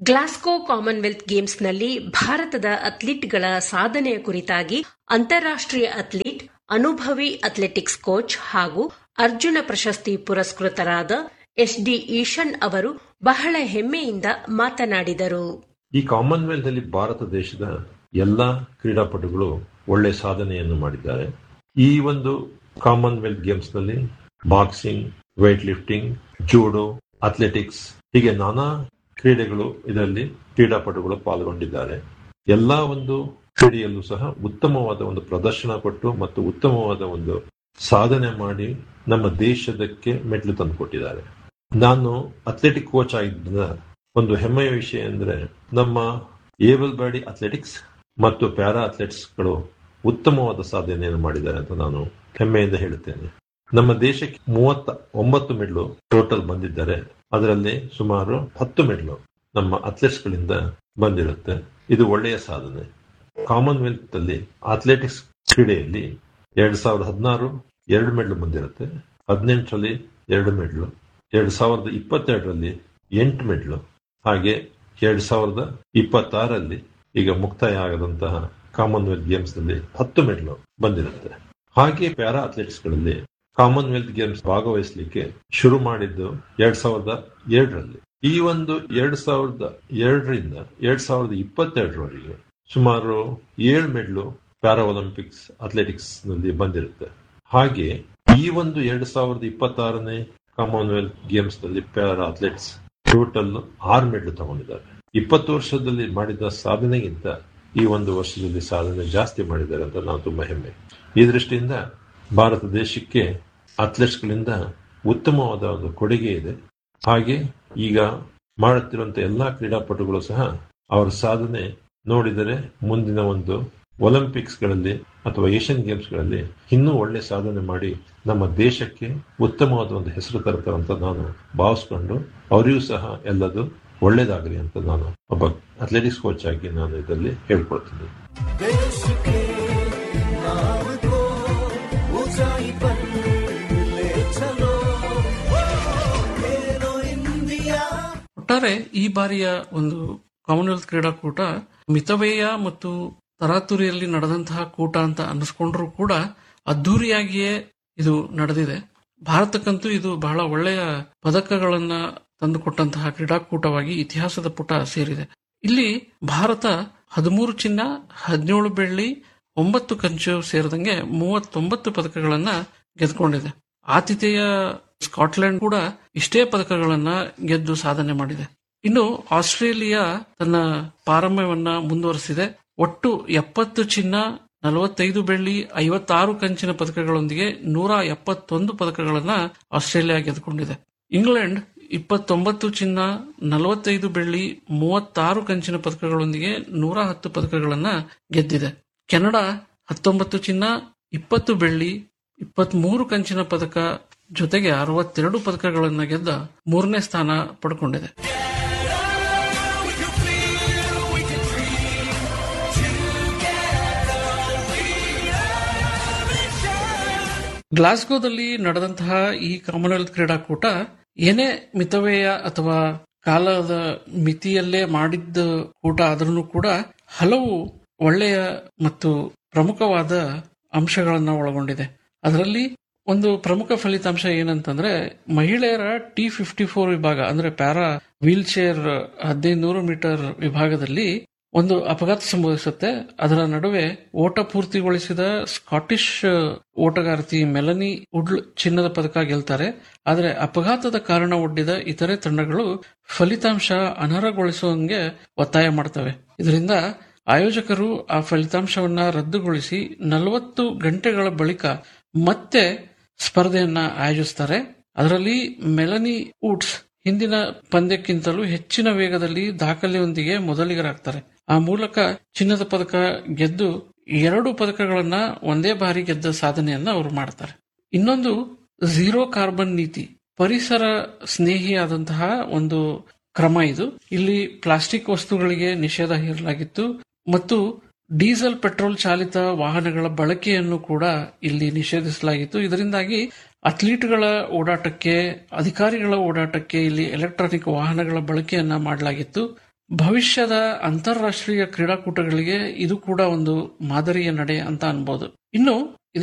Glasgow Commonwealth ಗೇಮ್ಸ್ನಲ್ಲಿ ಭಾರತದ ಅಥ್ಲೀಟ್ಗಳ ಸಾಧನೆಯ ಕುರಿತಾಗಿ ಅಂತಾರಾಷ್ಟ್ರೀಯ ಅಥ್ಲೀಟ್ ಅನುಭವಿ ಅಥ್ಲೆಟಿಕ್ಸ್ ಕೋಚ್ ಹಾಗೂ ಅರ್ಜುನ ಪ್ರಶಸ್ತಿ ಪುರಸ್ಕೃತರಾದ ಎಸ್ ಡಿ ಈಶನ್ ಅವರು ಬಹಳ ಹೆಮ್ಮೆಯಿಂದ ಮಾತನಾಡಿದರು ಈ ಕಾಮನ್ವೆಲ್ತ್ ಅಲ್ಲಿ ಭಾರತ ದೇಶದ ಎಲ್ಲಾ ಕ್ರೀಡಾಪಟುಗಳು ಒಳ್ಳೆ ಸಾಧನೆಯನ್ನು ಮಾಡಿದ್ದಾರೆ ಈ ಒಂದು ಕಾಮನ್ವೆಲ್ತ್ ಗೇಮ್ಸ್ ನಲ್ಲಿ boxing weight lifting judo athletics ಹೀಗೆ ನಾನಾ ಕ್ರೀಡೆಗಳು ಇದರಲ್ಲಿ ಕ್ರೀಡಾಪಟುಗಳು ಪಾಲ್ಗೊಂಡಿದ್ದಾರೆ ಎಲ್ಲಾ ಒಂದು ಕ್ರೀಡೆಯಲ್ಲೂ ಸಹ ಉತ್ತಮವಾದ ಒಂದು ಪ್ರದರ್ಶನ ಕೊಟ್ಟು ಮತ್ತು ಉತ್ತಮವಾದ ಒಂದು ಸಾಧನೆ ಮಾಡಿ ನಮ್ಮ ದೇಶದಕ್ಕೆ ಮೆಟ್ಲು ತಂದುಕೊಟ್ಟಿದ್ದಾರೆ ನಾನು ಅಥ್ಲೆಟಿಕ್ ಕೋಚ್ ಆಗಿದ್ದ ಒಂದು ಹೆಮ್ಮೆಯ ವಿಷಯ ಅಂದ್ರೆ ನಮ್ಮ ಏಬಲ್ ಬಾಡಿ ಅಥ್ಲೆಟಿಕ್ಸ್ ಮತ್ತು ಪ್ಯಾರಾ ಅಥ್ಲೆಟ್ಸ್ಗಳು ಉತ್ತಮವಾದ ಸಾಧನೆಯನ್ನು ಮಾಡಿದ್ದಾರೆ ಅಂತ ನಾನು ಹೆಮ್ಮೆಯಿಂದ ಹೇಳುತ್ತೇನೆ ನಮ್ಮ ದೇಶಕ್ಕೆ ಮೂವತ್ತ ಒಂಬತ್ತು ಮೆಡ್ಲು ಟೋಟಲ್ ಬಂದಿದ್ದಾರೆ ಅದರಲ್ಲಿ ಸುಮಾರು ಹತ್ತು ಮೆಡ್ಲು ನಮ್ಮ ಅಥ್ಲೆಟ್ಸ್ಗಳಿಂದ ಬಂದಿರುತ್ತೆ ಇದು ಒಳ್ಳೆಯ ಸಾಧನೆ ಕಾಮನ್ವೆಲ್ತ್ ಅಲ್ಲಿ ಅಥ್ಲೆಟಿಕ್ಸ್ ಕ್ರೀಡೆಯಲ್ಲಿ ಎರಡ್ ಸಾವಿರದ ಹದಿನಾರು ಎರಡು ಮೆಡ್ಲು ಬಂದಿರುತ್ತೆ ಹದಿನೆಂಟರಲ್ಲಿ ಎರಡು ಮೆಡ್ಲು ಎರಡ್ ಸಾವಿರದ ಇಪ್ಪತ್ತೆರಡರಲ್ಲಿ ಎಂಟು ಮೆಡ್ಲು ಹಾಗೆ ಎರಡ್ ಸಾವಿರದ ಇಪ್ಪತ್ತಾರಲ್ಲಿ ಈಗ ಮುಕ್ತಾಯ ಆಗದಂತಹ ಕಾಮನ್ವೆಲ್ತ್ ಗೇಮ್ಸ್ ನಲ್ಲಿ ಹತ್ತು ಮೆಡ್ಲು ಬಂದಿರುತ್ತೆ ಹಾಗೆ ಪ್ಯಾರಾ ಅಥ್ಲೆಟಿಕ್ಸ್ ಗಳಲ್ಲಿ ಕಾಮನ್ವೆಲ್ತ್ ಗೇಮ್ಸ್ ಭಾಗವಹಿಸಲಿಕ್ಕೆ ಶುರು ಮಾಡಿದ್ದು ಎರಡ್ ಸಾವಿರದ ಎರಡರಲ್ಲಿ ಈ ಒಂದು ಎರಡ್ ಸಾವಿರದ ಎರಡರಿಂದ ಎರಡ್ ಸಾವಿರದ ಇಪ್ಪತ್ತೆರಡರವರೆಗೆ ಸುಮಾರು ಏಳು ಮೆಡ್ಲು ಪ್ಯಾರಾ ಒಲಿಂಪಿಕ್ಸ್ ಅಥ್ಲೆಟಿಕ್ಸ್ ನಲ್ಲಿ ಬಂದಿರುತ್ತೆ ಹಾಗೆ ಈ ಒಂದು ಎರಡ್ ಸಾವಿರದ ಇಪ್ಪತ್ತಾರನೇ ಕಾಮನ್ವೆಲ್ತ್ ಗೇಮ್ಸ್ ನಲ್ಲಿ ಪ್ಯಾರಾ ಅಥ್ಲೆಟ್ಸ್ ಟೋಟಲ್ ಆರು ಮೆಡ್ಲು ತಗೊಂಡಿದ್ದಾರೆ ಇಪ್ಪತ್ತು ವರ್ಷದಲ್ಲಿ ಮಾಡಿದ ಸಾಧನೆಗಿಂತ ಈ ಒಂದು ವರ್ಷದಲ್ಲಿ ಸಾಧನೆ ಜಾಸ್ತಿ ಮಾಡಿದ್ದಾರೆ ಅಂತ ನಾವು ತುಂಬಾ ಹೆಮ್ಮೆ ಈ ದೃಷ್ಟಿಯಿಂದ ಭಾರತ ದೇಶಕ್ಕೆ ಅಥ್ಲೆಟ್ಸ್ಗಳಿಂದ ಉತ್ತಮವಾದ ಒಂದು ಕೊಡುಗೆ ಇದೆ ಹಾಗೆ ಈಗ ಮಾಡುತ್ತಿರುವಂತಹ ಎಲ್ಲಾ ಕ್ರೀಡಾಪಟುಗಳು ಸಹ ಅವರ ಸಾಧನೆ ನೋಡಿದರೆ ಮುಂದಿನ ಒಂದು ಒಲಿಂಪಿಕ್ಸ್ ಗಳಲ್ಲಿ ಅಥವಾ ಏಷ್ಯನ್ ಗೇಮ್ಸ್ ಗಳಲ್ಲಿ ಇನ್ನೂ ಒಳ್ಳೆ ಸಾಧನೆ ಮಾಡಿ ನಮ್ಮ ದೇಶಕ್ಕೆ ಉತ್ತಮವಾದ ಒಂದು ಹೆಸರು ತರ್ತಾರೆ ಅಂತ ನಾನು ಭಾವಿಸ್ಕೊಂಡು ಅವರಿಗೂ ಸಹ ಎಲ್ಲದು ಒಳ್ಳೇದಾಗಲಿ ಅಂತ ನಾನು ಒಬ್ಬ ಅಥ್ಲೆಟಿಕ್ಸ್ ಕೋಚ್ ಆಗಿ ನಾನು ಇದರಲ್ಲಿ ಹೇಳ್ಕೊಳ್ತೀನಿ देश के नाम को ऊंचाई पर ले चलो खेलो इंडिया ಒಟ್ಟಾರೆ ಈ ಬಾರಿಯ ಒಂದು ಕಾಮನ್ವೆಲ್ತ್ ಕ್ರೀಡಾಕೂಟ ಮಿತವ್ಯಯ ಮತ್ತು ತರಾತುರಿಯಲ್ಲಿ ನಡೆದಂತಹ ಕೂಟ ಅಂತ ಅನ್ನಿಸ್ಕೊಂಡ್ರೂ ಕೂಡ ಅದ್ದೂರಿಯಾಗಿಯೇ ಇದು ನಡೆದಿದೆ ಭಾರತಕ್ಕಂತೂ ಇದು ಬಹಳ ಒಳ್ಳೆಯ ಪದಕಗಳನ್ನ ತಂದುಕೊಟ್ಟಂತಹ ಕ್ರೀಡಾಕೂಟವಾಗಿ ಇತಿಹಾಸದ ಪುಟ ಸೇರಿದೆ ಇಲ್ಲಿ ಭಾರತ ಹದಿಮೂರು ಚಿನ್ನ ಹದಿನೇಳು ಬೆಳ್ಳಿ ಒಂಬತ್ತು ಕಂಚು ಸೇರಿದಂಗೆ ಮೂವತ್ತೊಂಬತ್ತು ಪದಕಗಳನ್ನ ಗೆದ್ಕೊಂಡಿದೆ ಆತಿಥೇಯ ಸ್ಕಾಟ್ಲೆಂಡ್ ಕೂಡ ಇಷ್ಟೇ ಪದಕಗಳನ್ನ ಗೆದ್ದು ಸಾಧನೆ ಮಾಡಿದೆ ಇನ್ನು ಆಸ್ಟ್ರೇಲಿಯಾ ತನ್ನ ಪಾರಮ್ಯವನ್ನ ಮುಂದುವರೆಸಿದೆ ಒಟ್ಟು ಎಪ್ಪತ್ತು ಚಿನ್ನ ನಲವತ್ತೈದು ಬೆಳ್ಳಿ ಐವತ್ತಾರು ಕಂಚಿನ ಪದಕಗಳೊಂದಿಗೆ ನೂರ ಎಪ್ಪತ್ತೊಂದು ಪದಕಗಳನ್ನ ಆಸ್ಟ್ರೇಲಿಯಾ ಗೆದ್ದುಕೊಂಡಿದೆ ಇಂಗ್ಲೆಂಡ್ ಇಪ್ಪತ್ತೊಂಬತ್ತು ಚಿನ್ನ ನಲವತ್ತೈದು ಬೆಳ್ಳಿ ಮೂವತ್ತಾರು ಕಂಚಿನ ಪದಕಗಳೊಂದಿಗೆ ನೂರ ಹತ್ತು ಪದಕಗಳನ್ನ ಗೆದ್ದಿದೆ ಕೆನಡಾ ಹತ್ತೊಂಬತ್ತು ಚಿನ್ನ ಇಪ್ಪತ್ತು ಬೆಳ್ಳಿ ಇಪ್ಪತ್ಮೂರು ಕಂಚಿನ ಪದಕ ಜೊತೆಗೆ ಅರವತ್ತೆರಡು ಪದಕಗಳನ್ನ ಗೆದ್ದ ಮೂರನೇ ಸ್ಥಾನ ಪಡ್ಕೊಂಡಿದೆ ಗ್ಲಾಸ್ಗೋದಲ್ಲಿ ನಡೆದಂತಹ ಈ ಕಾಮನ್ವೆಲ್ತ್ ಕ್ರೀಡಾಕೂಟ ಏನೇ ಮಿತವ್ಯಯ ಅಥವಾ ಕಾಲದ ಮಿತಿಯಲ್ಲೇ ಮಾಡಿದ್ದ ಕೂಟ ಆದ್ರೂ ಕೂಡ ಹಲವು ಒಳ್ಳೆಯ ಮತ್ತು ಪ್ರಮುಖವಾದ ಅಂಶಗಳನ್ನ ಒಳಗೊಂಡಿದೆ ಅದರಲ್ಲಿ ಒಂದು ಪ್ರಮುಖ ಫಲಿತಾಂಶ ಏನಂತಂದ್ರೆ ಮಹಿಳೆಯರ ಟಿ ಫಿಫ್ಟಿ ಫೋರ್ ವಿಭಾಗ ಅಂದ್ರೆ ಪ್ಯಾರಾ ವೀಲ್ ಚೇರ್ ಹದಿನೈದು ಮೀಟರ್ ವಿಭಾಗದಲ್ಲಿ ಒಂದು ಅಪಘಾತ ಸಂಭವಿಸುತ್ತೆ ಅದರ ನಡುವೆ ಓಟ ಪೂರ್ತಿಗೊಳಿಸಿದ ಸ್ಕಾಟಿಷ್ ಓಟಗಾರ್ತಿ ಮೆಲನಿ ಉಡ್ಲ್ ಚಿನ್ನದ ಪದಕ ಗೆಲ್ತಾರೆ ಆದರೆ ಅಪಘಾತದ ಕಾರಣ ಒಡ್ಡಿದ ಇತರೆ ತಂಡಗಳು ಫಲಿತಾಂಶ ಅನರ್ಹಗೊಳಿಸುವಂಗೆ ಒತ್ತಾಯ ಮಾಡ್ತವೆ ಇದರಿಂದ ಆಯೋಜಕರು ಆ ಫಲಿತಾಂಶವನ್ನ ರದ್ದುಗೊಳಿಸಿ ನಲವತ್ತು ಗಂಟೆಗಳ ಬಳಿಕ ಮತ್ತೆ ಸ್ಪರ್ಧೆಯನ್ನ ಆಯೋಜಿಸ್ತಾರೆ ಅದರಲ್ಲಿ ಮೆಲನಿ ವುಡ್ಸ್ ಹಿಂದಿನ ಪಂದ್ಯಕ್ಕಿಂತಲೂ ಹೆಚ್ಚಿನ ವೇಗದಲ್ಲಿ ದಾಖಲೆಯೊಂದಿಗೆ ಮೊದಲಿಗರಾಗ್ತಾರೆ ಆ ಮೂಲಕ ಚಿನ್ನದ ಪದಕ ಗೆದ್ದು ಎರಡು ಪದಕಗಳನ್ನ ಒಂದೇ ಬಾರಿ ಗೆದ್ದ ಸಾಧನೆಯನ್ನ ಅವರು ಮಾಡ್ತಾರೆ ಇನ್ನೊಂದು ಝೀರೋ ಕಾರ್ಬನ್ ನೀತಿ ಪರಿಸರ ಸ್ನೇಹಿಯಾದಂತಹ ಒಂದು ಕ್ರಮ ಇದು ಇಲ್ಲಿ ಪ್ಲಾಸ್ಟಿಕ್ ವಸ್ತುಗಳಿಗೆ ನಿಷೇಧ ಹೇರಲಾಗಿತ್ತು ಮತ್ತು ಡೀಸೆಲ್ ಪೆಟ್ರೋಲ್ ಚಾಲಿತ ವಾಹನಗಳ ಬಳಕೆಯನ್ನು ಕೂಡ ಇಲ್ಲಿ ನಿಷೇಧಿಸಲಾಗಿತ್ತು ಇದರಿಂದಾಗಿ ಅಥ್ಲೀಟ್ಗಳ ಓಡಾಟಕ್ಕೆ ಅಧಿಕಾರಿಗಳ ಓಡಾಟಕ್ಕೆ ಇಲ್ಲಿ ಎಲೆಕ್ಟ್ರಾನಿಕ್ ವಾಹನಗಳ ಬಳಕೆಯನ್ನ ಮಾಡಲಾಗಿತ್ತು ಭವಿಷ್ಯದ ಅಂತಾರಾಷ್ಟ್ರೀಯ ಕ್ರೀಡಾಕೂಟಗಳಿಗೆ ಇದು ಕೂಡ ಒಂದು ಮಾದರಿಯ ನಡೆ ಅಂತ ಅನ್ಬೋದು ಇನ್ನು